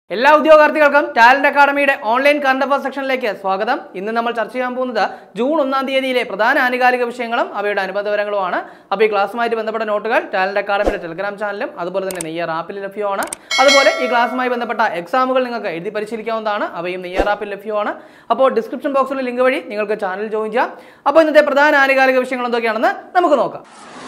എല്ലാ ഉദ്യോഗാർത്ഥികൾക്കും ടാലന്റ് അക്കാഡമിയുടെ ഓൺലൈൻ കറണ്ട് അഫയർ സെക്ഷനിലേക്ക് സ്വാഗതം ഇന്ന് നമ്മൾ ചർച്ച ചെയ്യാൻ പോകുന്നത് ജൂൺ ഒന്നാം തീയതിയിലെ പ്രധാന ആനുകാലിക വിഷയങ്ങളും അവയുടെ അനുബന്ധ വിവരങ്ങളുമാണ് അപ്പോൾ ഈ ക്ലാസ്സുമായിട്ട് ബന്ധപ്പെട്ട നോട്ടുകൾ ടാലന്റ് അക്കാഡമിയുടെ ടെലിഗ്രാം ചാനലും അതുപോലെ തന്നെ നെയ്യർ ആപ്പിൽ ലഭ്യമാണ് അതുപോലെ ഈ ക്ലാസ്സുമായി ബന്ധപ്പെട്ട എക്സാമുകൾ നിങ്ങൾക്ക് എഴുതി പരിശീലിക്കാവുന്നതാണ് അവയും നെയ്യർ ആപ്പിൽ ലഭ്യമാണ് അപ്പോൾ ഡിസ്ക്രിപ്ഷൻ ബോക്സിലെ ലിങ്ക് വഴി നിങ്ങൾക്ക് ചാനൽ ജോയിൻ ചെയ്യാം അപ്പോൾ ഇന്നത്തെ പ്രധാന ആനുകാലിക വിഷയങ്ങൾ എന്തൊക്കെയാണെന്ന് നമുക്ക് നോക്കാം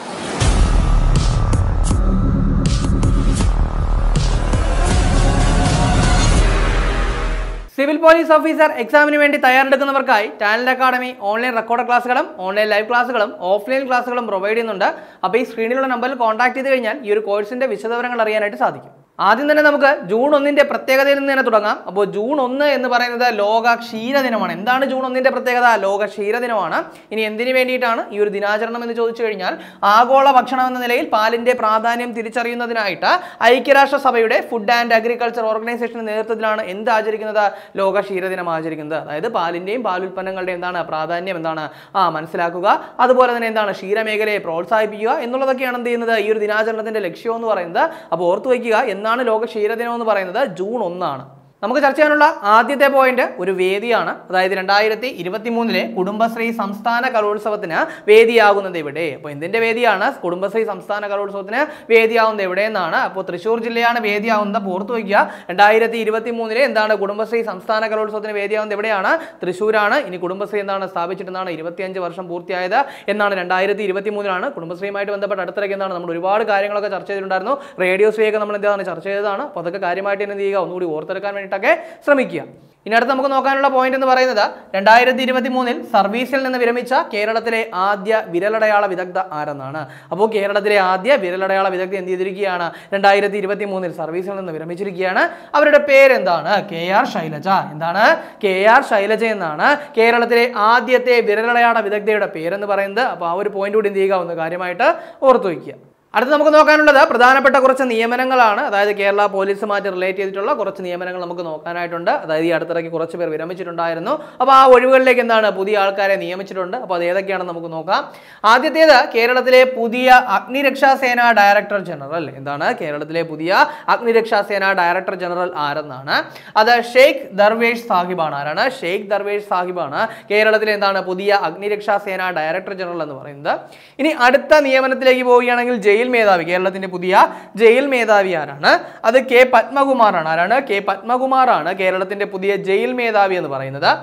സിവിൽ പോലീസ് ഓഫീസർ എക്സാമിന് വേണ്ടി തയ്യാറെടുക്കുന്നവർക്കായി ടാലന്റ് അക്കാഡമി ഓൺലൈൻ റെക്കോർഡ് ക്ലാസ്സുകളും ഓൺലൈൻ ലൈവ് ക്ലാസ്സുകളും ഓഫ്ലൈൻ ക്ലാസ്സുകളും പ്രൊവൈഡ് ചെയ്യുന്നുണ്ട് അപ്പോൾ ഈ സ്ക്രീനിലുള്ള നമ്പറിൽ കോൺടാക്ട് ചെയ്ത് കഴിഞ്ഞാൽ ഈ ഒരു കോഴ്സിന്റെ വിശദവിവരങ്ങൾ അറിയാനായിട്ട് സാധിക്കും ആദ്യം തന്നെ നമുക്ക് ജൂൺ ഒന്നിന്റെ പ്രത്യേകതയിൽ നിന്ന് തന്നെ തുടങ്ങാം അപ്പോൾ ജൂൺ ഒന്ന് എന്ന് പറയുന്നത് ലോക ക്ഷീര ദിനമാണ് എന്താണ് ജൂൺ ഒന്നിന്റെ പ്രത്യേകത ലോക ക്ഷീര ദിനമാണ് ഇനി എന്തിനു വേണ്ടിയിട്ടാണ് ഈ ഒരു ദിനാചരണം എന്ന് ചോദിച്ചു കഴിഞ്ഞാൽ ആഗോള ഭക്ഷണം എന്ന നിലയിൽ പാലിന്റെ പ്രാധാന്യം തിരിച്ചറിയുന്നതിനായിട്ട് ഐക്യരാഷ്ട്രസഭയുടെ ഫുഡ് ആൻഡ് അഗ്രികൾച്ചർ ഓർഗനൈസേഷന്റെ നേതൃത്വത്തിലാണ് എന്ത് ആചരിക്കുന്നത് ലോക ക്ഷീരദിനം ആചരിക്കുന്നത് അതായത് പാലിന്റെയും പാലുൽപ്പന്നങ്ങളുടെയും എന്താണ് പ്രാധാന്യം എന്താണ് ആ മനസ്സിലാക്കുക അതുപോലെ തന്നെ എന്താണ് ക്ഷീരമേഖലയെ പ്രോത്സാഹിപ്പിക്കുക എന്നുള്ളതൊക്കെയാണ് എന്ത് ചെയ്യുന്നത് ഈ ഒരു ദിനാചരണത്തിന്റെ ലക്ഷ്യം എന്ന് പറയുന്നത് അപ്പോൾ ഓർത്തു വയ്ക്കുക എന്നാണ് ലോക ക്ഷീരദിനം എന്ന് പറയുന്നത് ജൂൺ ഒന്നാണ് നമുക്ക് ചർച്ച ചെയ്യാനുള്ള ആദ്യത്തെ പോയിന്റ് ഒരു വേദിയാണ് അതായത് രണ്ടായിരത്തി ഇരുപത്തി മൂന്നിലെ കുടുംബശ്രീ സംസ്ഥാന കലോത്സവത്തിന് വേദിയാകുന്നത് എവിടെ അപ്പോൾ എന്തിന്റെ വേദിയാണ് കുടുംബശ്രീ സംസ്ഥാന കലോത്സവത്തിന് വേദിയാവുന്നത് എവിടെയെന്നാണ് അപ്പോൾ തൃശ്ശൂർ ജില്ലയാണ് വേദിയാവുന്നത് അപ്പോൾ ഓർത്തു വയ്ക്കുക രണ്ടായിരത്തി ഇരുപത്തി മൂന്നിലെ എന്താണ് കുടുംബശ്രീ സംസ്ഥാന കലോത്സവത്തിന് വേദിയാവുന്നത് എവിടെയാണ് തൃശ്ശൂരാണ് ഇനി കുടുംബശ്രീ എന്താണ് സ്ഥാപിച്ചിട്ടെന്നാണ് ഇരുപത്തിയഞ്ച് വർഷം പൂർത്തിയായത് എന്നാണ് രണ്ടായിരത്തി ഇരുപത്തി മൂന്നിലാണ് കുടുംബശ്രീയുമായിട്ട് ബന്ധപ്പെട്ട് അടുത്തിടയ്ക്ക് എന്താണ് നമ്മൾ ഒരുപാട് കാര്യങ്ങളൊക്കെ ചർച്ച ചെയ്തിട്ടുണ്ടായിരുന്നു റേഡിയോ ശ്രീയൊക്കെ നമ്മൾ എന്താണ് ചർച്ച ചെയ്തതാണ് അപ്പോൾ അതൊക്കെ കാര്യമായിട്ട് തന്നെ എന്ത് ചെയ്യുക ഒന്നുകൂടി ഓർത്തെടുക്കാൻ വേണ്ടിയിട്ടൊക്കെ ശ്രമിക്കുക ഇനി അടുത്ത് നമുക്ക് നോക്കാനുള്ള പോയിന്റ് എന്ന് പറയുന്നത് രണ്ടായിരത്തി ഇരുപത്തി മൂന്നിൽ സർവീസിൽ നിന്ന് വിരമിച്ച കേരളത്തിലെ ആദ്യ വിരലടയാള വിദഗ്ധ ആരെന്നാണ് അപ്പോൾ കേരളത്തിലെ ആദ്യ വിരലടയാള വിദഗ്ധ എന്ത് ചെയ്തിരിക്കുകയാണ് രണ്ടായിരത്തി ഇരുപത്തി മൂന്നിൽ സർവീസിൽ നിന്ന് വിരമിച്ചിരിക്കുകയാണ് അവരുടെ പേരെന്താണ് കെ ആർ ശൈലജ എന്താണ് കെ ആർ ശൈലജ എന്നാണ് കേരളത്തിലെ ആദ്യത്തെ വിരലടയാള വിദഗ്ധയുടെ പേരെന്ന് പറയുന്നത് അപ്പോൾ ആ ഒരു പോയിന്റ് കൂടി എന്ത് ചെയ്യുക ഒന്ന് കാര്യമായിട്ട് ഓർത്തു വയ്ക്കുക അടുത്ത് നമുക്ക് നോക്കാനുള്ളത് പ്രധാനപ്പെട്ട കുറച്ച് നിയമനങ്ങളാണ് അതായത് കേരള പോലീസുമായിട്ട് റിലേറ്റ് ചെയ്തിട്ടുള്ള കുറച്ച് നിയമനങ്ങൾ നമുക്ക് നോക്കാനായിട്ടുണ്ട് അതായത് ഈ അടുത്തിടയ്ക്ക് കുറച്ച് പേർ വിരമിച്ചിട്ടുണ്ടായിരുന്നു അപ്പോൾ ആ ഒഴിവുകളിലേക്ക് എന്താണ് പുതിയ ആൾക്കാരെ നിയമിച്ചിട്ടുണ്ട് അപ്പോൾ അത് ഏതൊക്കെയാണെന്ന് നമുക്ക് നോക്കാം ആദ്യത്തേത് കേരളത്തിലെ പുതിയ അഗ്നിരക്ഷാ സേന ഡയറക്ടർ ജനറൽ എന്താണ് കേരളത്തിലെ പുതിയ അഗ്നിരക്ഷാ സേന ഡയറക്ടർ ജനറൽ ആരെന്നാണ് അത് ഷെയ്ഖ് ദർവേഷ് സാഹിബാണ് ആരാണ് ഷെയ്ഖ് ദർവേഷ് സാഹിബാണ് കേരളത്തിലെ എന്താണ് പുതിയ അഗ്നിരക്ഷാ സേന ഡയറക്ടർ ജനറൽ എന്ന് പറയുന്നത് ഇനി അടുത്ത നിയമനത്തിലേക്ക് പോവുകയാണെങ്കിൽ ജയിൽ മേധാവി കേരളത്തിന്റെ പുതിയ ജയിൽ മേധാവി ആരാണ് അത് കെ പത്മകുമാറാണ് ആരാണ് കെ പത്മകുമാറാണ് കേരളത്തിന്റെ പുതിയ ജയിൽ മേധാവി എന്ന് പറയുന്നത്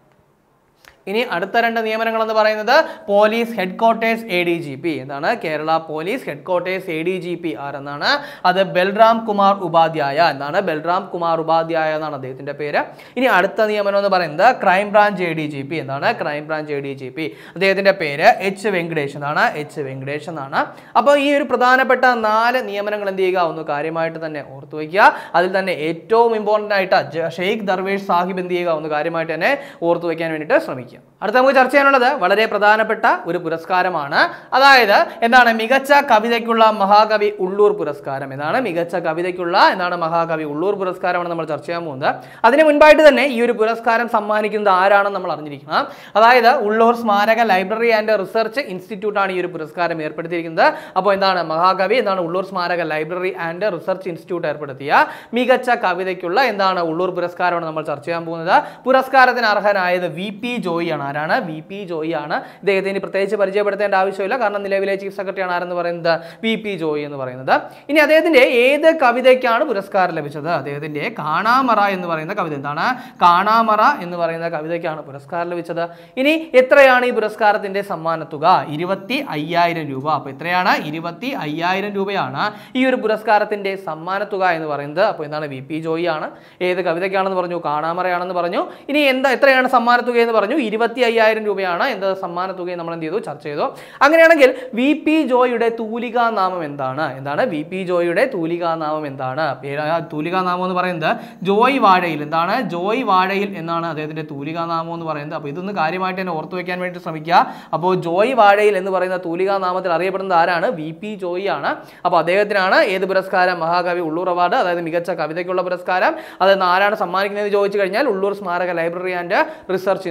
ഇനി അടുത്ത രണ്ട് നിയമനങ്ങൾ എന്ന് പറയുന്നത് police headquarters A D G P എന്താണ് Kerala police headquarters A D G P ആരെന്നാണ് അത് ബൽറാം കുമാർ ഉപാധ്യായ എന്നാണ് ബൽറാം കുമാർ ഉപാധ്യായ എന്നാണ് അദ്ദേഹത്തിന്റെ പേര് ഇനി അടുത്ത നിയമനം എന്ന് പറയുന്നത് crime branch A D G P എന്താണ് crime branch A D G P അദ്ദേഹത്തിന്റെ പേര് എച്ച് വെങ്കടേഷ് എന്നാണ് എച്ച് വെങ്കടേഷ് എന്നാണ് അപ്പോൾ ഈ ഒരു പ്രധാനപ്പെട്ട നാല് നിയമനങ്ങൾ എന്ത് ചെയ്യുക ഒന്ന് കാര്യമായിട്ട് തന്നെ ഓർത്തു വയ്ക്കുക അതിൽ തന്നെ ഏറ്റവും ഇമ്പോർട്ടൻ്റ് ആയിട്ട് ജ- ഷെയ്ഖ് ദർവേഷ് സാഹിബ് എന്ത് ചെയ്യുക ഒന്ന് കാര്യമായിട്ട് തന്നെ ഓർത്തു വയ്ക്കാൻ വേണ്ടിയിട്ട് ശ്രമിക്കുക അടുത്ത നമുക്ക് ചർച്ച ചെയ്യാനുള്ളത് വളരെ പ്രധാനപ്പെട്ട ഒരു പുരസ്കാരമാണ് അതായത് എന്താണ് മികച്ച കവിതയ്ക്കുള്ള മഹാകവി ഉള്ളൂർ പുരസ്കാരം എന്നാണ് മികച്ച കവിതയ്ക്കുള്ള എന്താണ് മഹാകവി ഉള്ളൂർ പുരസ്കാരമാണ് നമ്മൾ ചർച്ച ചെയ്യാൻ പോകുന്നത് അതിന് മുൻപായിട്ട് തന്നെ ഈ ഒരു പുരസ്കാരം സമ്മാനിക്കുന്നത് ആരാണെന്ന് നമ്മൾ അറിഞ്ഞിരിക്കണം അതായത് ഉള്ളൂർ സ്മാരക ലൈബ്രറി ആൻഡ് റിസർച്ച് ഇൻസ്റ്റിറ്റ്യൂട്ടാണ് ഈ ഒരു പുരസ്കാരം ഏർപ്പെടുത്തിയിരിക്കുന്നത് അപ്പോൾ എന്താണ് മഹാകവി എന്താണ് ഉള്ളൂർ സ്മാരക ലൈബ്രറി ആൻഡ് റിസർച്ച് ഇൻസ്റ്റിറ്റ്യൂട്ട് ഏർപ്പെടുത്തിയ മികച്ച കവിതയ്ക്കുള്ള എന്താണ് ഉള്ളൂർ പുരസ്കാരമാണ് നമ്മൾ ചർച്ച ചെയ്യാൻ പോകുന്നത് പുരസ്കാരത്തിന് അർഹനായത് വി പി ജോയി ആണ് ആരാണ് വി പി ജോയി ആണ് ഇദ്ദേഹത്തിന് ഇനി പ്രത്യേകിച്ച് പരിചയപ്പെടുത്തേണ്ട ആവശ്യമില്ല കാരണം നിലവിലെ ചീഫ് സെക്രട്ടറി ആണ് ആരെന്ന് പറയുന്നത് വി പി ജോയി എന്ന് പറയുന്നത് ഇനി അദ്ദേഹത്തിന്റെ ഏത് കവിതയ്ക്കാണ് പുരസ്കാരം ലഭിച്ചത് അദ്ദേഹത്തിന്റെ കാണാമറ എന്ന് പറയുന്ന കവിത എന്താണ് കാണാമറ എന്ന് പറയുന്ന കവിതയ്ക്കാണ് പുരസ്കാരം ലഭിച്ചത് ഇനി എത്രയാണ് ഈ പുരസ്കാരത്തിന്റെ സമ്മാനത്തുക ഇരുപത്തി അയ്യായിരം രൂപ അപ്പൊ എത്രയാണ് ഇരുപത്തി അയ്യായിരം രൂപയാണ് ഈ ഒരു പുരസ്കാരത്തിന്റെ സമ്മാനത്തുക എന്ന് പറയുന്നത് അപ്പോൾ എന്താണ് വി പി ജോയി ആണ് ഏത് കവിതയ്ക്കാണെന്ന് പറഞ്ഞു കാണാമറയാണെന്ന് പറഞ്ഞു ഇനി എന്താ എത്രയാണ് സമ്മാനത്തുക എന്ന് പറഞ്ഞു ഇരുപത്തി അയ്യായിരം രൂപയാണ് എന്ത് സമ്മാനത്തുകയും നമ്മൾ എന്ത് ചെയ്തു ചർച്ച ചെയ്തു അങ്ങനെയാണെങ്കിൽ വി പി ജോയിയുടെ തൂലികാ നാമം എന്താണ് എന്താണ് വി പി ജോയിയുടെ തൂലികാ നാമം എന്താണ് പേര് ആ തൂലികാ നാമം എന്ന് പറയുന്നത് ജോയ് വാഴയിൽ എന്താണ് ജോയ് വാഴയിൽ എന്നാണ് അദ്ദേഹത്തിന്റെ തൂലികാ നാമം എന്ന് പറയുന്നത് അപ്പോൾ ഇതൊന്ന് കാര്യമായിട്ട് തന്നെ ഓർത്തു വെക്കാൻ വേണ്ടി ശ്രമിക്കുക അപ്പോൾ ജോയ് വാഴയിൽ എന്ന് പറയുന്ന തൂലികാ നാമത്തിൽ അറിയപ്പെടുന്നത് ആരാണ് വി പി ജോയി ആണ് അപ്പോൾ അദ്ദേഹത്തിനാണ് ഏത് പുരസ്കാരം മഹാകവി ഉള്ളൂർ അവാർഡ് അതായത് മികച്ച കവിതയ്ക്കുള്ള പുരസ്കാരം അത് ആരാണ് സമ്മാനിക്കുന്നത് ചോദിച്ചു കഴിഞ്ഞാൽ ഉള്ളൂർ സ്മാരക ലൈബ്രറി ആൻഡ് റിസർച്ച് ഇൻസ്റ്റിറ്റ്യൂട്ട് ആണ്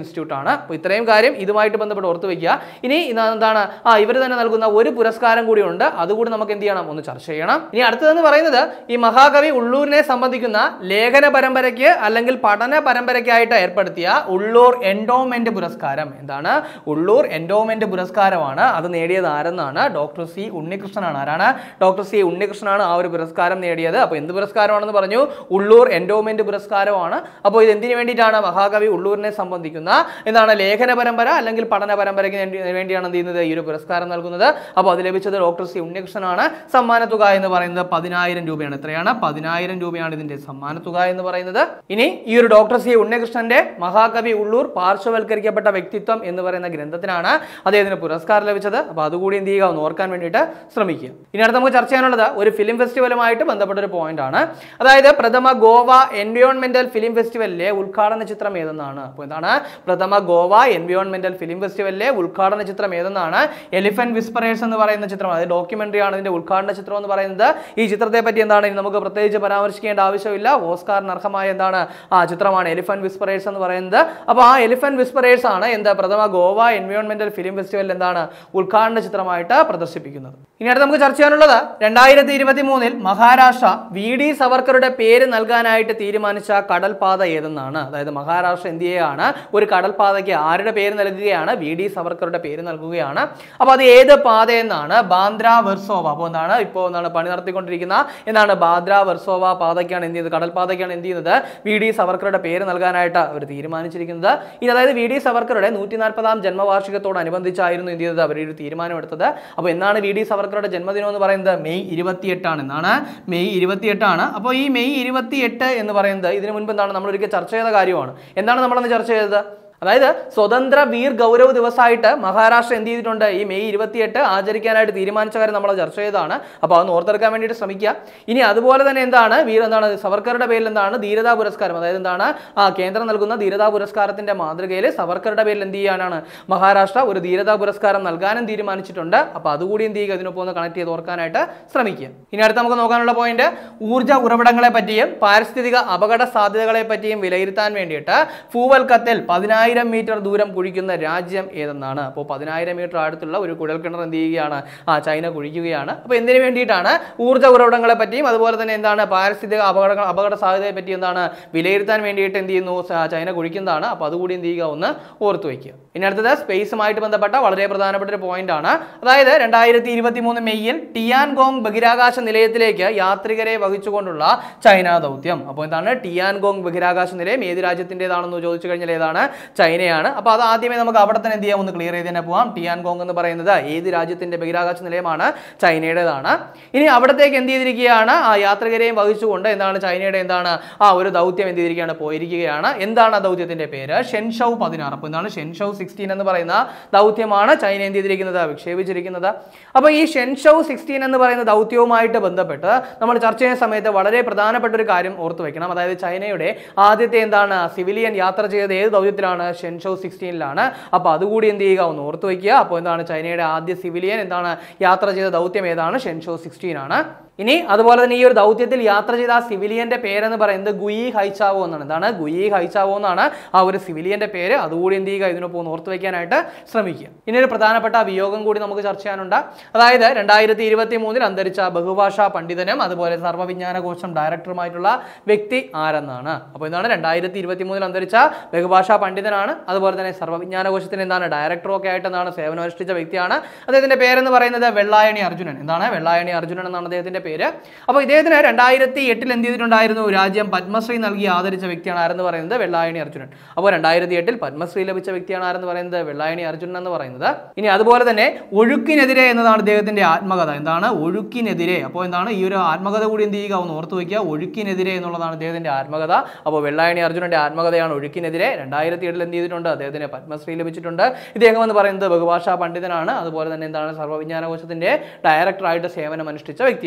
എന്നുള്ളതാണ് അപ്പോൾ ഇത്രയും കാര്യം ഇതുമായിട്ട് ബന്ധപ്പെട്ട് ഓർത്ത് വയ്ക്കുക ഇനി ഇന്ന് എന്താണ് ആ ഇവർ തന്നെ നൽകുന്ന ഒരു പുരസ്കാരം കൂടി ഉണ്ട് അതുകൂടി നമുക്ക് എന്ത് ചെയ്യണം ഒന്ന് ചർച്ച ചെയ്യണം ഇനി അടുത്തതെന്ന് പറയുന്നത് ഈ മഹാകവി ഉള്ളൂരിനെ സംബന്ധിക്കുന്ന ലേഖന പരമ്പരയ്ക്ക് അല്ലെങ്കിൽ പഠന പരമ്പരയ്ക്കായിട്ട് ഏർപ്പെടുത്തിയ ഉള്ളൂർ എൻഡോമെന്റ് പുരസ്കാരം എന്താണ് ഉള്ളൂർ എൻഡോമെന്റ് പുരസ്കാരമാണ് അത് നേടിയത് ആരെന്നാണ് ഡോക്ടർ സി ഉണ്ണികൃഷ്ണനാണ് ആരാണ് ഡോക്ടർ സി ഉണ്ണികൃഷ്ണനാണ് ആ ഒരു പുരസ്കാരം നേടിയത് അപ്പോൾ എന്ത് പുരസ്കാരമാണെന്ന് പറഞ്ഞു ഉള്ളൂർ എൻഡോമെന്റ് പുരസ്കാരമാണ് അപ്പോൾ ഇത് എന്തിനു വേണ്ടിയിട്ടാണ് മഹാകവി ഉള്ളൂരിനെ സംബന്ധിക്കുന്ന എന്താണ് ലേഖന പരമ്പര അല്ലെങ്കിൽ പഠന പരമ്പരയ്ക്ക് വേണ്ടി- വേണ്ടിയാണ് എന്ത് ചെയ്യുന്നത് ഈ ഒരു പുരസ്കാരം നൽകുന്നത് അപ്പോൾ അത് ലഭിച്ചത് ഡോക്ടർ സി ഉണ്ണികൃഷ്ണനാണ് സമ്മാനത്തുക എന്ന് പറയുന്നത് പതിനായിരം രൂപയാണ് എത്രയാണ് പതിനായിരം രൂപയാണ് ഇതിന്റെ സമ്മാനത്തുക എന്ന് പറയുന്നത് ഇനി ഈ ഒരു ഡോക്ടർ സി ഉണ്ണികൃഷ്ണന്റെ മഹാകവി ഉള്ളൂർ പാർശ്വവൽക്കരിക്കപ്പെട്ട വ്യക്തിത്വം എന്ന് പറയുന്ന ഗ്രന്ഥത്തിനാണ് അദ്ദേഹത്തിന് പുരസ്കാരം ലഭിച്ചത് അപ്പോൾ അതുകൂടി എന്ത് ചെയ്യുക ഒന്ന് ഓർക്കാൻ വേണ്ടിയിട്ട് ശ്രമിക്കുക ഇനി അടുത്ത് നമുക്ക് ചർച്ച ചെയ്യാനുള്ളത് ഒരു ഫിലിം ഫെസ്റ്റിവലുമായിട്ട് ബന്ധപ്പെട്ട ഒരു പോയിന്റ് ആണ് അതായത് പ്രഥമ ഗോവ എൻവയോൺമെന്റൽ ഫിലിം ഫെസ്റ്റിവലിലെ ഉദ്ഘാടന ചിത്രം ഏതെന്നാണ് അപ്പോൾ എന്താണ് പ്രഥമ ഗോവ എൻവയോൺമെന്റൽ ഫിലിം ഫെസ്റ്റിവലിലെ ഉദ്ഘാടന ചിത്രം ഏതെന്നാണ് എലിഫന്റ് വിസ്പറേഴ്സ് എന്ന് പറയുന്ന ചിത്രം അത് ഡോക്യുമെന്ററി ആണ് ഇതിന്റെ ഉദ്ഘാടന ചിത്രം എന്ന് പറയുന്നത് ഈ ചിത്രത്തെ പറ്റി എന്താണ് ഇനി നമുക്ക് പ്രത്യേകിച്ച് പരാമർശിക്കേണ്ട ആവശ്യമില്ല ഓസ്കാറിന് അർഹമായ എന്താണ് ആ ചിത്രമാണ് എലിഫന്റ് വിസ്പറേഴ്സ് എന്ന് പറയുന്നത് അപ്പോൾ ആ എലിഫന്റ് വിസ്പറേഴ്സ് ആണ് എന്താ പ്രഥമ ഗോവ എൻവയോൺമെന്റൽ ഫിലിം ഫെസ്റ്റിവലിൽ എന്താണ് ഉദ്ഘാടന ചിത്രമായിട്ട് പ്രദർശിപ്പിക്കുന്നത് ഇനി അടുത്ത് നമുക്ക് ചർച്ച ചെയ്യാനുള്ളത് രണ്ടായിരത്തി ഇരുപത്തി മൂന്നിൽ മഹാരാഷ്ട്ര വി ഡി സവർക്കറുടെ പേര് നൽകാനായിട്ട് തീരുമാനിച്ച കടൽപാത ഏതെന്നാണ് അതായത് മഹാരാഷ്ട്ര എന്ത് ചെയ്യുകയാണ് ഒരു കടൽപാതയ്ക്ക് ആരുടെ പേര് നൽകുകയാണ് വി ഡി സവർക്കറുടെ പേര് നൽകുകയാണ് അപ്പോൾ അത് ഏത് പാതയെന്നാണ് ബാന്ദ്ര വെർസോവ അപ്പോൾ എന്താണ് ഇപ്പോൾ എന്താണ് പണി നടത്തിക്കൊണ്ടിരിക്കുന്ന എന്താണ് ബാന്ദ്ര വെർസോവ പാതയ്ക്കാണ് എന്ത് ചെയ്യുന്നത് കടൽപാതയ്ക്കാണ് എന്ത് ചെയ്യുന്നത് വി ഡി സവർക്കറുടെ പേര് നൽകാനായിട്ട് അവർ തീരുമാനിച്ചിരിക്കുന്നത് ഇനി അതായത് വി ഡി സവർക്കറുടെ നൂറ്റി നാൽപ്പതാം ജന്മവാർഷികത്തോടനുബന്ധിച്ചായിരുന്നു എന്ത് ചെയ്തത് അവർ ഒരു തീരുമാനമെടുത്തത് അപ്പോൾ എന്നാണ് വി ഡി സവർക്കറുടെ ജന്മദിനം എന്ന് പറയുന്നത് മെയ് ഇരുപത്തിയെട്ടാണ് എന്നാണ് മെയ് ഇരുപത്തിയെട്ടാണ് അപ്പോൾ ഈ മെയ് ഇരുപത്തിയെട്ട് എന്ന് പറയുന്നത് ഇതിനു മുൻപ് എന്താണ് നമ്മൾ ഒരിക്കൽ ചർച്ച ചെയ്ത കാര്യമാണ് എന്താണ് നമ്മളന്ന് ചർച്ച ചെയ്തത് അതായത് സ്വതന്ത്ര വീർ ഗൗരവ് ദിവസമായിട്ട് മഹാരാഷ്ട്ര എന്ത് ചെയ്തിട്ടുണ്ട് ഈ മെയ് ഇരുപത്തിയെട്ട് ആചരിക്കാനായിട്ട് തീരുമാനിച്ച കാര്യം നമ്മൾ ചർച്ച ചെയ്തതാണ് അപ്പോൾ അതൊന്ന് ഓർത്തെടുക്കാൻ വേണ്ടിയിട്ട് ശ്രമിക്കുക ഇനി അതുപോലെ തന്നെ എന്താണ് വീർ എന്താണ് സവർക്കറുടെ പേരിൽ എന്താണ് ധീരതാ പുരസ്കാരം അതായത് എന്താണ് ആ കേന്ദ്രം നൽകുന്ന ധീരതാ പുരസ്കാരത്തിന്റെ മാതൃകയിൽ സവർക്കറുടെ പേരിൽ എന്ത് ചെയ്യാനാണ് മഹാരാഷ്ട്ര ഒരു ധീരതാ പുരസ്കാരം നൽകാനും തീരുമാനിച്ചിട്ടുണ്ട് അപ്പോൾ അതുകൂടി എന്ത് ചെയ്യുക ഇതിനൊപ്പം ഒന്ന് കണക്ട് ചെയ്ത് ഓർക്കാനായിട്ട് ശ്രമിക്കുക ഇനി അടുത്ത് നമുക്ക് നോക്കാനുള്ള പോയിന്റ് ഊർജ്ജ ഉറവിടങ്ങളെ പറ്റിയും പാരിസ്ഥിതിക അപകട സാധ്യതകളെ പറ്റിയും വിലയിരുത്താൻ വേണ്ടിയിട്ട് ഭൂവൽക്കത്തിൽ പതിനായിരം മീറ്റർ ദൂരം കുഴിക്കുന്ന രാജ്യം ഏതെന്നാണ് അപ്പോൾ പതിനായിരം മീറ്റർ അടുത്തുള്ള ഒരു കുഴൽക്കിണർ എന്ത് ചെയ്യുകയാണ് ആ ചൈന കുഴിക്കുകയാണ് അപ്പോൾ എന്തിനു വേണ്ടിയിട്ടാണ് ഊർജ്ജ ഉറവിടങ്ങളെ പറ്റിയും അതുപോലെ തന്നെ എന്താണ് പാരിസ്ഥിതിക അപകട അപകട സാധ്യതയെ പറ്റി എന്താണ് വിലയിരുത്താൻ വേണ്ടിയിട്ട് എന്ത് ചെയ്യുന്നു സ- ചൈന കുഴിക്കുന്നതാണ് അപ്പോൾ അതുകൂടി എന്ത് ചെയ്യുക ഒന്ന് ഓർത്ത് വയ്ക്കുക ഇനി അടുത്തത് സ്പേസുമായിട്ട് ബന്ധപ്പെട്ട വളരെ പ്രധാനപ്പെട്ട ഒരു പോയിന്റ് ആണ് അതായത് രണ്ടായിരത്തി ഇരുപത്തി മൂന്ന് മെയ്യിൽ ടിയാൻഗോങ് ബഹിരാകാശ നിലയത്തിലേക്ക് യാത്രികരെ വഹിച്ചുകൊണ്ടുള്ള ചൈന ദൗത്യം അപ്പോൾ എന്താണ് ടിയാൻഗോങ് ബഹിരാകാശ നിലയം ഏത് രാജ്യത്തിൻ്റെതാണെന്ന് ചോദിച്ചു കഴിഞ്ഞാൽ ഏതാണ് ചൈനയാണ് അപ്പോൾ അത് ആദ്യമേ നമുക്ക് അവിടെ തന്നെ എന്ത് ചെയ്യാം ഒന്ന് ക്ലിയർ ചെയ്ത് തന്നെ പോവാം ടിയാൻഗോങ് എന്ന് പറയുന്നത് ഏത് രാജ്യത്തിന്റെ ബഹിരാകാശ നിലയമാണ് ചൈനയുടേതാണ് ഇനി അവിടത്തേക്ക് എന്ത് ചെയ്തിരിക്കുകയാണ് ആ യാത്രികരെയും വഹിച്ചുകൊണ്ട് എന്താണ് ചൈനയുടെ എന്താണ് ആ ഒരു ദൗത്യം എന്ത് ചെയ്തിരിക്കുകയാണ് പോയിരിക്കുകയാണ് എന്താണ് ആ ദൗത്യത്തിന്റെ പേര് ഷെൻഷൗ പതിനാറ് അപ്പോൾ എന്താണ് ഷെൻഷൗ സിക്സ്റ്റീൻ എന്ന് പറയുന്ന ദൗത്യമാണ് ചൈന എന്ത് ചെയ്തിരിക്കുന്നത് വിക്ഷേപിച്ചിരിക്കുന്നത് അപ്പോൾ ഈ ഷെൻഷൗ സിക്സ്റ്റീൻ എന്ന് പറയുന്ന ദൗത്യവുമായിട്ട് ബന്ധപ്പെട്ട് നമ്മൾ ചർച്ച ചെയ്യുന്ന സമയത്ത് വളരെ പ്രധാനപ്പെട്ട ഒരു കാര്യം ഓർത്ത് വെക്കണം അതായത് ചൈനയുടെ ആദ്യത്തെ എന്താണ് സിവിലിയൻ യാത്ര ചെയ്തത് ഏത് ദൗത്യത്തിലാണ് ഷെൻഷൗ സിക്സ്റ്റീനിലാണ് അപ്പോൾ അതുകൂടി എന്ത് ചെയ്യുക ഒന്ന് ഓർത്ത് വയ്ക്കുക അപ്പോൾ എന്താണ് ചൈനയുടെ ആദ്യ സിവിലിയൻ എന്താണ് യാത്ര ചെയ്ത ദൗത്യം ഏതാണ് ഷെൻഷോ സിക്സ്റ്റീൻ ആണ് ഇനി അതുപോലെ തന്നെ ഈ ഒരു ദൗത്യത്തിൽ യാത്ര ചെയ്ത ആ സിവിലിയന്റെ പേരെന്ന് പറയുന്നത് ഗുയി ഹൈച്ചാവോ എന്നാണ് എന്താണ് ഗുയി ഹൈച്ചാവോ എന്നാണ് ആ ഒരു സിവിലിയന്റെ പേര് അതുകൂടി എന്ത് ചെയ്യുക ഇതിനൊപ്പം ഒന്ന് ഓർത്ത് വയ്ക്കാനായിട്ട് ശ്രമിക്കുക ഇനി ഒരു പ്രധാനപ്പെട്ട വിയോഗം കൂടി നമുക്ക് ചർച്ച ചെയ്യാനുണ്ട് അതായത് രണ്ടായിരത്തി ഇരുപത്തി മൂന്നിൽ അന്തരിച്ച ബഹുഭാഷാ പണ്ഡിതനും അതുപോലെ സർവ്വവിജ്ഞാന കോശം ഡയറക്ടറുമായിട്ടുള്ള വ്യക്തി ആരെന്നാണ് അപ്പോൾ എന്താണ് രണ്ടായിരത്തി ഇരുപത്തി മൂന്നിൽ അന്തരിച്ച ബഹുഭാഷാ പണ്ഡിതനാണ് അതുപോലെ തന്നെ സർവ്വവിജ്ഞാന കോശത്തിന് എന്താണ് ഡയറക്ടറും ഒക്കെ ആയിട്ട് എന്താണ് സേവനമനുഷ്ഠിച്ച വ്യക്തിയാണ് അദ്ദേഹത്തിന്റെ പേരെന്ന് പറയുന്നത് വെള്ളായണി അർജുനൻ എന്താണ് വെള്ളായണി അർജുനൻ എന്നാണ് അദ്ദേഹത്തിന്റെ പേര് അപ്പോൾ ഇദ്ദേഹത്തിന് രണ്ടായിരത്തി എട്ടിൽ എന്ത് ചെയ്തിട്ടുണ്ടായിരുന്നു രാജ്യം പത്മശ്രീ നൽകി ആദരിച്ച വ്യക്തിയാണ് ആരെന്ന് പറയുന്നത് വെള്ളായണി അർജുനൻ അപ്പോൾ രണ്ടായിരത്തി എട്ടിൽ പത്മശ്രീ ലഭിച്ച വ്യക്തിയാണ് ആരെന്ന് പറയുന്നത് വെള്ളായണി അർജുനൻ എന്ന് പറയുന്നത് ഇനി അതുപോലെ തന്നെ ഒഴുക്കിനെതിരെ എന്നതാണ് അദ്ദേഹത്തിന്റെ ആത്മകഥ എന്താണ് ഒഴുക്കിനെതിരെ അപ്പോൾ എന്താണ് ഈ ഒരു ആത്മകഥ കൂടി എന്ത് ചെയ്യുക ഒന്ന് ഓർത്ത് വയ്ക്കുക ഒഴുക്കിനെതിരെ എന്നുള്ളതാണ് അദ്ദേഹത്തിന്റെ ആത്മകഥ അപ്പോൾ വെള്ളായണി അർജുനന്റെ ആത്മകഥയാണ് ഒഴുക്കിനെതിരെ രണ്ടായിരത്തി ഏഴിൽ എന്ത് ചെയ്തിട്ടുണ്ട് അദ്ദേഹത്തിന് പത്മശ്രീ ലഭിച്ചിട്ടുണ്ട് ഇദ്ദേഹം എന്ന് പറയുന്നത് ബഹുഭാഷാ പണ്ഡിതനാണ് അതുപോലെ തന്നെ എന്താണ് സർവ്വവിജ്ഞാന കോശത്തിന്റെ ഡയറക്ടറായിട്ട് സേവനം അനുഷ്ഠിച്ച വ്യക്തിയാണ്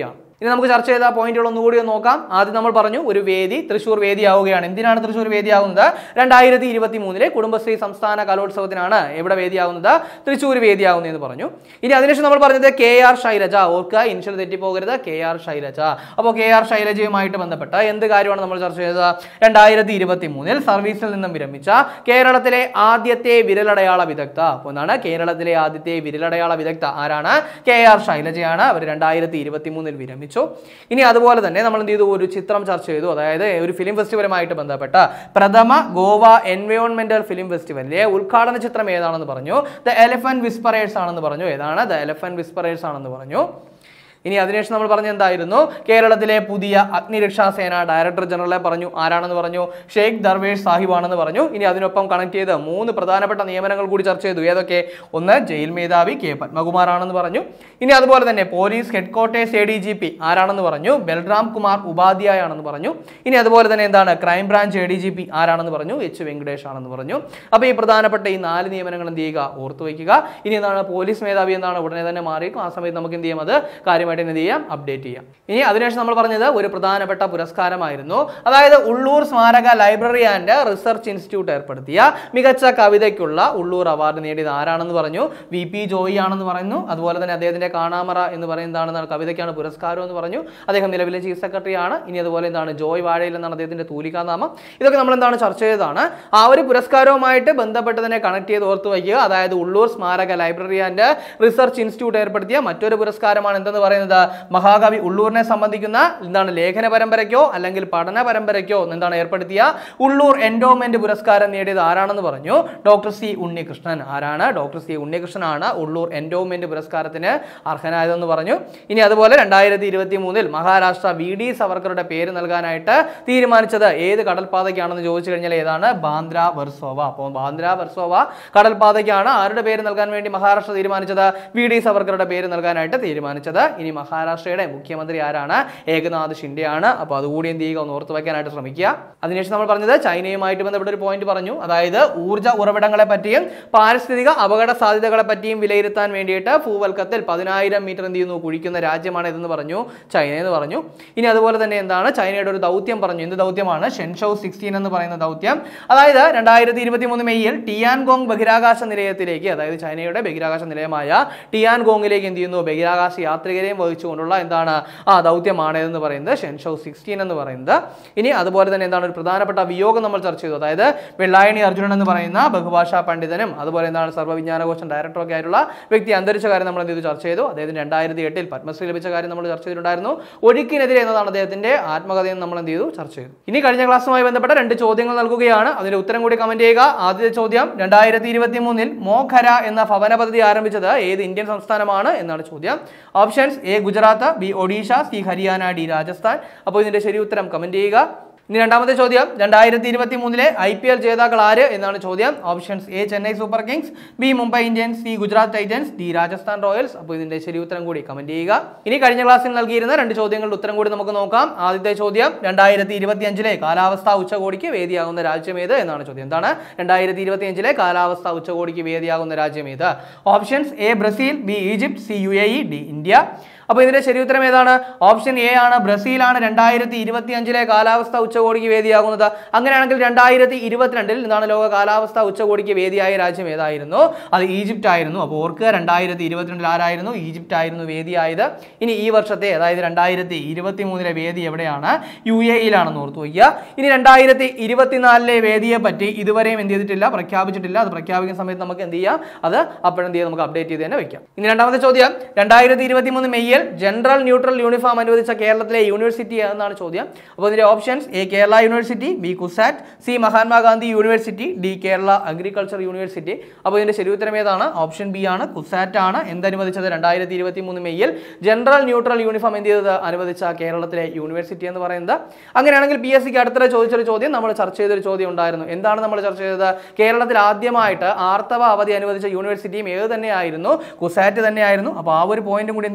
ഇനി നമുക്ക് ചർച്ച ചെയ്ത പോയിന്റുകൾ ഒന്നുകൂടി ഒന്ന് നോക്കാം ആദ്യം നമ്മൾ പറഞ്ഞു ഒരു വേദി തൃശ്ശൂർ വേദിയാവുകയാണ് എന്തിനാണ് തൃശ്ശൂർ വേദിയാവുന്നത് രണ്ടായിരത്തി ഇരുപത്തി മൂന്നിലെ കുടുംബശ്രീ സംസ്ഥാന കലോത്സവത്തിനാണ് എവിടെ വേദിയാവുന്നത് തൃശ്ശൂർ വേദിയാവുന്നത് എന്ന് പറഞ്ഞു ഇനി അതിനുശേഷം നമ്മൾ പറഞ്ഞത് കെ ആർ ശൈലജ ഓർക്കുക ഇനിഷ്യൽ തെറ്റിപ്പോകരുത് കെ ആർ ശൈലജ അപ്പോൾ കെ ആർ ശൈലജയുമായിട്ട് ബന്ധപ്പെട്ട എന്ത് കാര്യമാണ് നമ്മൾ ചർച്ച ചെയ്തത് രണ്ടായിരത്തി ഇരുപത്തി മൂന്നിൽ സർവീസിൽ നിന്നും വിരമിച്ച കേരളത്തിലെ ആദ്യത്തെ വിരലടയാള വിദഗ്ധ അപ്പോൾ എന്താണ് കേരളത്തിലെ ആദ്യത്തെ വിരലടയാള വിദഗ്ധ ആരാണ് കെ ആർ ശൈലജയാണ് അവർ രണ്ടായിരത്തി ഇരുപത്തി മൂന്നിൽ വിരമിച്ചു ഇനി അതുപോലെ തന്നെ നമ്മൾ എന്ത് ചെയ്തു ഒരു ചിത്രം ചർച്ച ചെയ്തു അതായത് ഒരു ഫിലിം ഫെസ്റ്റിവലുമായിട്ട് ബന്ധപ്പെട്ട പ്രഥമ ഗോവ എൻവയോൺമെന്റൽ ഫിലിം ഫെസ്റ്റിവലിലെ ഉദ്ഘാടന ചിത്രം ഏതാണെന്ന് പറഞ്ഞു ദ എലിഫന്റ് വിസ്പറേഴ്സ് ആണെന്ന് പറഞ്ഞു ഏതാണ് ദ എലിഫന്റ് വിസ്പറേഴ്സ് ആണെന്ന് പറഞ്ഞു ഇനി അതിനുശേഷം നമ്മൾ പറഞ്ഞ എന്തായിരുന്നു കേരളത്തിലെ പുതിയ അഗ്നിരക്ഷാസേന ഡയറക്ടർ ജനറലെ പറഞ്ഞു ആരാണെന്ന് പറഞ്ഞു ഷെയ്ഖ് ദർവേഷ് സാഹിബാണെന്ന് പറഞ്ഞു ഇനി അതിനൊപ്പം കണക്ട് ചെയ്ത് മൂന്ന് പ്രധാനപ്പെട്ട നിയമനങ്ങൾ കൂടി ചർച്ച ചെയ്തു ഏതൊക്കെ ഒന്ന് ജയിൽ മേധാവി കെ പത്മകുമാർ ആണെന്ന് പറഞ്ഞു ഇനി അതുപോലെ തന്നെ police headquarters A D G P ആരാണെന്ന് പറഞ്ഞു ബൽറാം കുമാർ ഉപാധ്യായ ആണെന്ന് പറഞ്ഞു ഇനി അതുപോലെ തന്നെ എന്താണ് crime branch A D G P ആരാണെന്ന് പറഞ്ഞു എച്ച് വെങ്കടേഷ് ആണെന്ന് പറഞ്ഞു അപ്പോൾ ഈ പ്രധാനപ്പെട്ട ഈ നാല് നിയമനങ്ങൾ എന്ത് ചെയ്യുക ഓർത്തു വയ്ക്കുക ഇനി എന്താണ് പോലീസ് മേധാവി എന്താണ് ഉടനെ തന്നെ മാറിയേക്കും ആ സമയത്ത് നമുക്ക് എന്ത് ചെയ്യാം അത് കാര്യമായിട്ട് എന്ത് ചെയ്യാം അപ്ഡേറ്റ് ചെയ്യാം ഇനി അതിനുശേഷം നമ്മൾ പറഞ്ഞത് ഒരു പ്രധാനപ്പെട്ട പുരസ്കാരമായിരുന്നു അതായത് ഉള്ളൂർ സ്മാരക ലൈബ്രറി ആൻഡ് റിസർച്ച് ഇൻസ്റ്റിറ്റ്യൂട്ട് ഏർപ്പെടുത്തിയ മികച്ച കവിതയ്ക്കുള്ള ഉള്ളൂർ അവാർഡ് നേടിയത് ആരാണെന്ന് പറഞ്ഞു വി പി ജോയി ആണെന്ന് പറയുന്നു അതുപോലെ തന്നെ അദ്ദേഹത്തിന്റെ കാണാമറ എന്ന് പറയുന്നതാണ് കവിതയ്ക്കാണ് പുരസ്കാരം എന്ന് പറഞ്ഞു അദ്ദേഹം നിലവിലെ ചീഫ് സെക്രട്ടറി ആണ് ഇനി അതുപോലെ എന്താണ് ജോയ് വാഴയിൽ എന്നാണ് അദ്ദേഹത്തിന്റെ തൂലികാനാമം ഇതൊക്കെ നമ്മൾ എന്താണ് ചർച്ച ചെയ്തതാണ് ആ ഒരു പുരസ്കാരവുമായിട്ട് ബന്ധപ്പെട്ട് തന്നെ കണക്ട് ചെയ്ത് ഓർത്ത് വയ്ക്കുക അതായത് ഉള്ളൂർ സ്മാരക ലൈബ്രറി ആൻഡ് റിസർച്ച് ഇൻസ്റ്റിറ്റ്യൂട്ട് ഏർപ്പെടുത്തിയ മറ്റൊരു പുരസ്കാരമാണ് എന്തെന്ന് പറയുന്നത് മഹാകവി ഉള്ളൂരിനെ സംബന്ധിക്കുന്ന എന്താണ് ലേഖന പരമ്പരയ്ക്കോ അല്ലെങ്കിൽ പഠന പരമ്പരയ്ക്കോ എന്താണ് ഏർപ്പെടുത്തിയ ഉള്ളൂർ എൻഡോമെന്റ് പുരസ്കാരം നേടിയത് ആരാണെന്ന് പറഞ്ഞു ഡോക്ടർ സി ഉണ്ണികൃഷ്ണൻ ആരാണ് ഡോക്ടർ സി ഉണ്ണികൃഷ്ണനാണ് ഉള്ളൂർ എൻഡോമെന്റ് പുരസ്കാരത്തിന് അർഹനായതെന്ന് പറഞ്ഞു ഇനി അതുപോലെ രണ്ടായിരത്തി ഇരുപത്തി മൂന്നിൽ മഹാരാഷ്ട്ര വി ഡി സവർക്കറുടെ പേര് നൽകാനായിട്ട് തീരുമാനിച്ചത് ഏത് കടൽപ്പാതയ്ക്കാണെന്ന് ചോദിച്ചു കഴിഞ്ഞാൽ ഏതാണ് ബാന്ദ്ര വെർസോവ അപ്പോൾ ബാന്ദ്ര വെർസോവ കടൽപ്പാതയ്ക്കാണ് ആരുടെ പേര് നൽകാൻ വേണ്ടി മഹാരാഷ്ട്ര തീരുമാനിച്ചത് വി ഡി സവർക്കറുടെ പേര് നൽകാനായിട്ട് തീരുമാനിച്ചത് ഇനി മഹാരാഷ്ട്രയുടെ മുഖ്യമന്ത്രി ആരാണ് ഏകനാഥ് ഷിൻഡെയാണ് അപ്പോൾ അതുകൂടി എന്ത് ചെയ്യുക ഒന്ന് ഓർത്ത് വയ്ക്കാനായിട്ട് ശ്രമിക്കുക അതിനുശേഷം നമ്മൾ പറഞ്ഞത് ചൈനയുമായിട്ട് ബന്ധപ്പെട്ട ഒരു പോയിന്റ് പറഞ്ഞു അതായത് ഊർജ്ജ ഉറവിടങ്ങളെ പറ്റിയും പാരിസ്ഥിതിക അപകട സാധ്യതകളെ പറ്റിയും വിലയിരുത്താൻ വേണ്ടിയിട്ട് ഭൂവൽക്കത്തിൽ പതിനായിരം മീറ്റർ എന്ത് ചെയ്യുന്നു കുഴിക്കുന്ന രാജ്യമാണ് ഇതെന്ന് പറഞ്ഞു ചൈന എന്ന് പറഞ്ഞു ഇനി അതുപോലെ തന്നെ എന്താണ് ചൈനയുടെ ഒരു ദൗത്യം പറഞ്ഞു എന്ത് ദൗത്യമാണ് ഷെൻഷോ സിക്സ്റ്റീൻ എന്ന് പറയുന്ന ദൗത്യം അതായത് രണ്ടായിരത്തി ഇരുപത്തി മൂന്ന് മെയ്യിൽ ടിയാൻഗോങ് ബഹിരാകാശ നിലയത്തിലേക്ക് അതായത് ചൈനയുടെ ബഹിരാകാശ നിലയമായ ടിയാൻഗോങ്ങിലേക്ക് എന്ത് ചെയ്യുന്നു ബഹിരാകാശ യാത്രികരെയും വഹിച്ചുകൊണ്ടുള്ള എന്താണ് ആ ദൗത്യമാണ് എന്ന് പറയുന്നത് ഷെൻഷോ സിക്സ്റ്റീൻ എന്ന് പറയുന്നത് ഇനി അതുപോലെ തന്നെ എന്താണ് ഒരു പ്രധാനപ്പെട്ട വിയോഗം നമ്മൾ ചർച്ച ചെയ്തു അതായത് വെള്ളായണി അർജുനൻ എന്ന് പറയുന്ന ബഹുഭാഷാ പണ്ഡിതനും അതുപോലെ എന്താണ് സർവ്വവിജ്ഞാനകോശം ഡയറക്ടറൊക്കെ ആയിട്ടുള്ള വ്യക്തി അന്തരിച്ച കാര്യം നമ്മൾ എന്ത് ചെയ്തു ചർച്ച ചെയ്തു അദ്ദേഹത്തിന് രണ്ടായിരത്തി എട്ടിൽ പത്മശ്രീ ലഭിച്ച കാര്യം നമ്മൾ ചർച്ച ചെയ്തിട്ടുണ്ടായിരുന്നു ഒഴുക്കിനെതിരെ എന്നതാണ് അദ്ദേഹത്തിന്റെ ആത്മകഥയും നമ്മൾ എന്ത് ചെയ്തു ചർച്ച ചെയ്തു ഇനി കഴിഞ്ഞ ക്ലാസ്സുമായി ബന്ധപ്പെട്ട രണ്ട് ചോദ്യങ്ങൾ നൽകുകയാണ് അതിന്റെ ഉത്തരം കൂടി കമന്റ് ചെയ്യുക ആദ്യത്തെ ചോദ്യം രണ്ടായിരത്തി ഇരുപത്തി മൂന്നിൽ മോഖര എന്ന ഭവന പദ്ധതി ആരംഭിച്ചത് ഏത് ഇന്ത്യൻ സംസ്ഥാനമാണ് എന്നാണ് ചോദ്യം options A Gujarat B Odisha C Haryana D Rajasthan അപ്പോൾ ഇതിന്റെ ശരി ഉത്തരം കമന്റ് ചെയ്യുക ഇനി രണ്ടാമത്തെ ചോദ്യം രണ്ടായിരത്തി ഇരുപത്തി മൂന്നിലെ ഐ പി എൽ ജേതാക്കൾ ആര് എന്നാണ് ചോദ്യം options A Chennai Super Kings B Mumbai Indians C Gujarat Titans D Rajasthan Royals അപ്പോൾ ഇതിന്റെ ശരി ഉത്തരം കൂടി കമന്റ് ചെയ്യുക ഇനി കഴിഞ്ഞ ക്ലാസ്സിൽ നൽകിയിരുന്ന രണ്ട് ചോദ്യങ്ങളുടെ ഉത്തരം കൂടി നമുക്ക് നോക്കാം ആദ്യത്തെ ചോദ്യം രണ്ടായിരത്തി ഇരുപത്തി അഞ്ചിലെ കാലാവസ്ഥാ ഉച്ചകോടിക്ക് വേദിയാകുന്ന രാജ്യം ഏത് എന്നാണ് ചോദ്യം എന്താണ് രണ്ടായിരത്തി ഇരുപത്തി അഞ്ചിലെ കാലാവസ്ഥാ ഉച്ചകോടിക്ക് വേദിയാകുന്ന രാജ്യം ഏത് options A Brazil B Egypt C U A E D India അപ്പോൾ ഇതിന്റെ ശരി ഉത്തരം ഏതാണ് ഓപ്ഷൻ എ ആണ് ബ്രസീലാണ് രണ്ടായിരത്തി ഇരുപത്തി അഞ്ചിലെ കാലാവസ്ഥ ഉച്ചകോടിക്ക് വേദിയാകുന്നത് അങ്ങനെയാണെങ്കിൽ രണ്ടായിരത്തി ഇരുപത്തിരണ്ടിൽ എന്താണ് ലോക കാലാവസ്ഥ ഉച്ചകോടിക്ക് വേദിയായ രാജ്യം ഏതായിരുന്നു അത് ഈജിപ്റ്റ് ആയിരുന്നു അപ്പോൾ ഓർക്കുക രണ്ടായിരത്തി ഇരുപത്തിരണ്ടിൽ ആരായിരുന്നു ഈജിപ്റ്റ് ആയിരുന്നു വേദിയായത് ഇനി ഈ വർഷത്തെ അതായത് രണ്ടായിരത്തി ഇരുപത്തി മൂന്നിലെ വേദി എവിടെയാണ് യു എ ഇയിലാണെന്ന് ഓർത്തു വയ്ക്കുക ഇനി രണ്ടായിരത്തി ഇരുപത്തിനാലിലെ വേദിയെ പറ്റി ഇതുവരെയും എന്ത് ചെയ്തിട്ടില്ല പ്രഖ്യാപിച്ചിട്ടില്ല അത് പ്രഖ്യാപിക്കുന്ന സമയത്ത് നമുക്ക് എന്ത് ചെയ്യാം അത് അപ്പോഴെന്ത് ചെയ്യാം നമുക്ക് അപ്ഡേറ്റ് ചെയ്ത് തന്നെ വെക്കാം ഇനി രണ്ടാമത്തെ ചോദ്യം രണ്ടായിരത്തി ഇരുപത്തി മൂന്ന് മെയ്യിൽ ജനറൽ ന്യൂട്രൽ യൂണിഫോം അനുവദിച്ച കേരളത്തിലെ യൂണിവേഴ്സിറ്റി എന്നാണ് ചോദ്യം അപ്പോൾ ഇതിന്റെ options A Kerala University B CUSAT C Mahatma Gandhi University D Kerala Agriculture University അപ്പോൾ ഇതിന്റെ ശരി ഉത്തരം ഏതാണ് ഓപ്ഷൻ ബി ആണ് കുസാറ്റ് ആണ് എന്തനുവദിച്ചത് രണ്ടായിരത്തി ഇരുപത്തി മൂന്ന് മെയ്യിൽ ജനറൽ ന്യൂട്രൽ യൂണിഫോം എന്ത് ചെയ്തത് അനുവദിച്ച കേരളത്തിലെ യൂണിവേഴ്സിറ്റി എന്ന് പറയുന്നത് അങ്ങനെയാണെങ്കിൽ പി എസ് സിക്ക് അടുത്തിടെ ചോദിച്ചൊരു ചോദ്യം നമ്മൾ ചർച്ച ചെയ്തൊരു ചോദ്യം ഉണ്ടായിരുന്നു എന്താണ് നമ്മൾ ചർച്ച ചെയ്തത് കേരളത്തിൽ ആദ്യമായിട്ട് ആർത്തവ അവധി അനുവദിച്ച യൂണിവേഴ്സിറ്റിയും ഏത് തന്നെയായിരുന്നു കുസാറ്റ് തന്നെയായിരുന്നു അപ്പോൾ ആ ഒരു പോയിന്റും കൂടി എന്ത് ചെയ്യുക ഇതിനൊപ്പം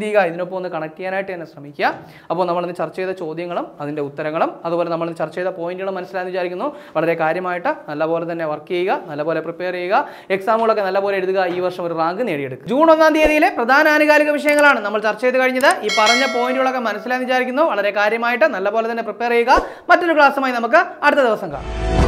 അതിനൊപ്പം ഒന്ന് കണക്ട് ചെയ്യാനായിട്ട് തന്നെ ശ്രമിക്കുക അപ്പോൾ നമ്മളിന്ന് ചർച്ച ചെയ്ത ചോദ്യങ്ങളും അതിൻ്റെ ഉത്തരങ്ങളും അതുപോലെ നമ്മൾ ചർച്ച ചെയ്ത പോയിന്റുകളും മനസ്സിലായെന്ന് വിചാരിക്കുന്നു വളരെ കാര്യമായിട്ട് നല്ലപോലെ തന്നെ വർക്ക് ചെയ്യുക നല്ലപോലെ പ്രിപ്പയർ ചെയ്യുക എക്സാമുകളൊക്കെ നല്ലപോലെ എഴുതുക ഈ വർഷം ഒരു റാങ്ക് നേടിയെടുക്കുക ജൂൺ ഒന്നാം തീയതിയിലെ പ്രധാന ആനുകാലിക വിഷയങ്ങളാണ് നമ്മൾ ചർച്ച ചെയ്ത് കഴിഞ്ഞത് ഈ പറഞ്ഞ പോയിന്റുകളൊക്കെ മനസ്സിലായെന്ന് വിചാരിക്കുന്നു വളരെ കാര്യമായിട്ട് നല്ലപോലെ തന്നെ പ്രിപ്പയർ ചെയ്യുക മറ്റൊരു ക്ലാസ്സുമായി നമുക്ക് അടുത്ത ദിവസം കാണാം